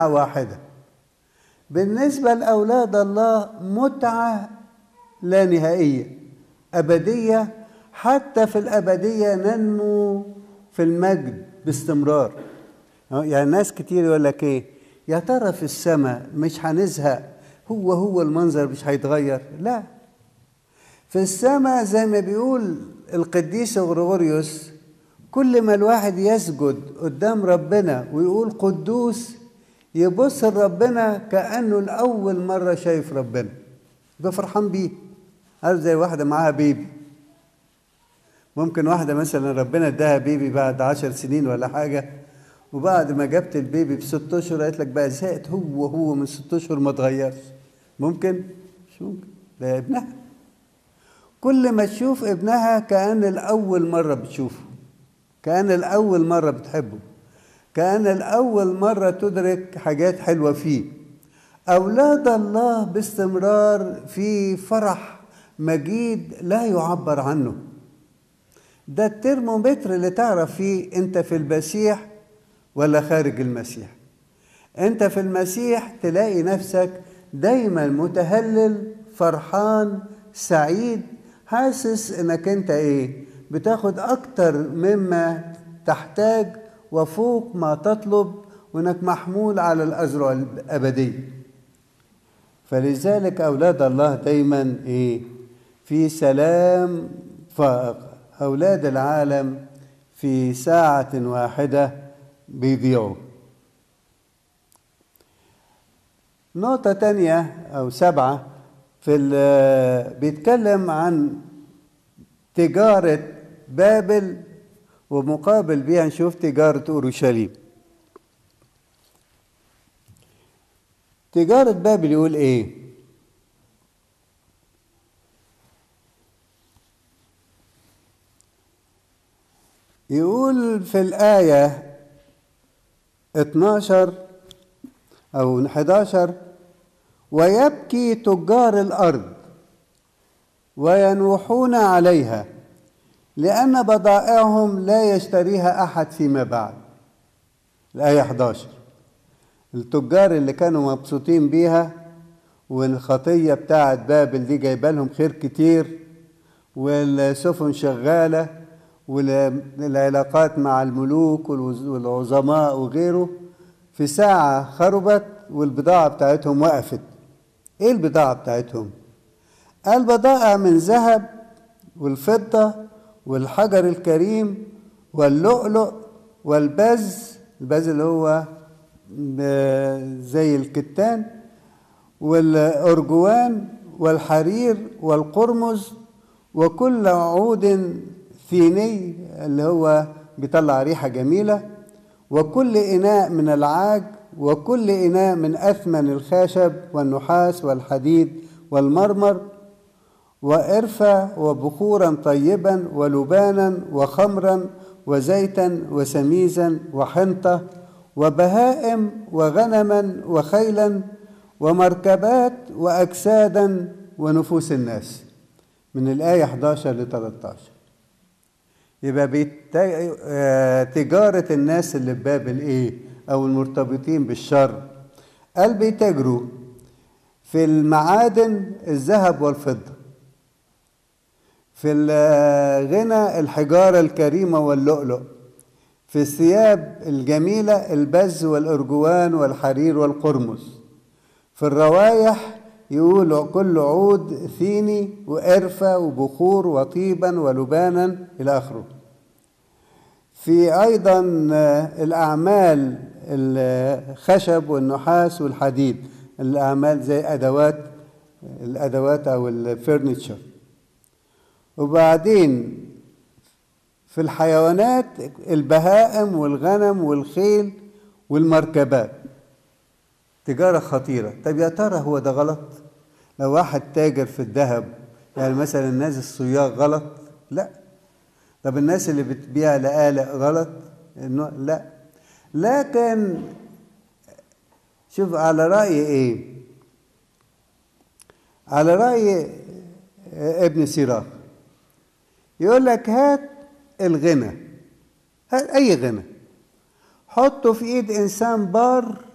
واحدة بالنسبة لأولاد الله متعة لا نهائية أبدية حتى في الأبدية ننمو في المجد باستمرار يعني ناس كتير يقول لك ايه يا ترى في السماء مش هنزهق هو هو المنظر مش هيتغير لا في السماء زي ما بيقول القديس غريغوريوس كل ما الواحد يسجد قدام ربنا ويقول قدوس يبص لربنا كأنه لأول مرة شايف ربنا يبقى فرحان بيه عارف زي واحدة معاها بيبي ممكن واحدة مثلا ربنا اداها بيبي بعد عشر سنين ولا حاجة وبعد ما جبت البيبي بست اشهر قالت لك بقى زهقت هو هو من ست اشهر ما اتغيرش ممكن مش ممكن ده ابنها كل ما تشوف ابنها كأن الأول مرة بتشوفه كأن الأول مرة بتحبه كأن الأول مرة تدرك حاجات حلوة فيه أولاد الله باستمرار في فرح مجيد لا يعبر عنه ده الترمومتر اللي تعرف فيه انت في المسيح ولا خارج المسيح انت في المسيح تلاقي نفسك دايما متهلل فرحان سعيد حاسس انك انت ايه بتاخد اكتر مما تحتاج وفوق ما تطلب وانك محمول على الازرع الابديه فلذلك اولاد الله دايما ايه في سلام فائق اولاد العالم في ساعه واحده بيضيعوا نقطة تانية أو سبعة في بيتكلم عن تجارة بابل ومقابل بيها نشوف تجارة أورشليم تجارة بابل يقول إيه؟ يقول في الآية 12 أو 11 ويبكي تجار الأرض وينوحون عليها لأن بضائعهم لا يشتريها أحد فيما بعد الآية 11 التجار اللي كانوا مبسوطين بيها والخطية بتاعت بابل دي جايبه لهم خير كتير والسفن شغالة والعلاقات مع الملوك والعظماء وغيره في ساعة خربت والبضاعة بتاعتهم وقفت ايه البضاعة بتاعتهم البضائع من ذهب والفضة والحجر الكريم واللؤلؤ والبز البز اللي هو زي الكتان والأرجوان والحرير والقرمز وكل عود ثيني اللي هو بيطلع ريحة جميلة وكل إناء من العاج وكل إناء من أثمن الخشب والنحاس والحديد والمرمر وإرفا وبخورا طيبا ولبانا وخمرا وزيتا وسميزا وحنطة وبهائم وغنما وخيلا ومركبات وأجسادا ونفوس الناس من الآية 11 ل 13 يبقى بيت... تجارة الناس اللي في بابل إيه أو المرتبطين بالشر قال بيتاجروا في المعادن الذهب والفضة في الغنى الحجارة الكريمة واللؤلؤ في الثياب الجميلة البز والأرجوان والحرير والقرمز في الروايح يقول كل عود ثيني وقرفة وبخور وطيبا ولبانا إلى آخره في أيضا الأعمال الخشب والنحاس والحديد الأعمال زي أدوات الأدوات أو الفرنتشر وبعدين في الحيوانات البهائم والغنم والخيل والمركبات تجارة خطيرة طب يا ترى هو ده غلط لو واحد تاجر في الذهب يعني مثلا الناس الصياغ غلط لا طب الناس اللي بتبيع لآلة غلط إنه لا لكن شوف على رأي ايه على رأي ابن سيراخ يقول لك هات الغنى هات اي غنى حطه في ايد انسان بار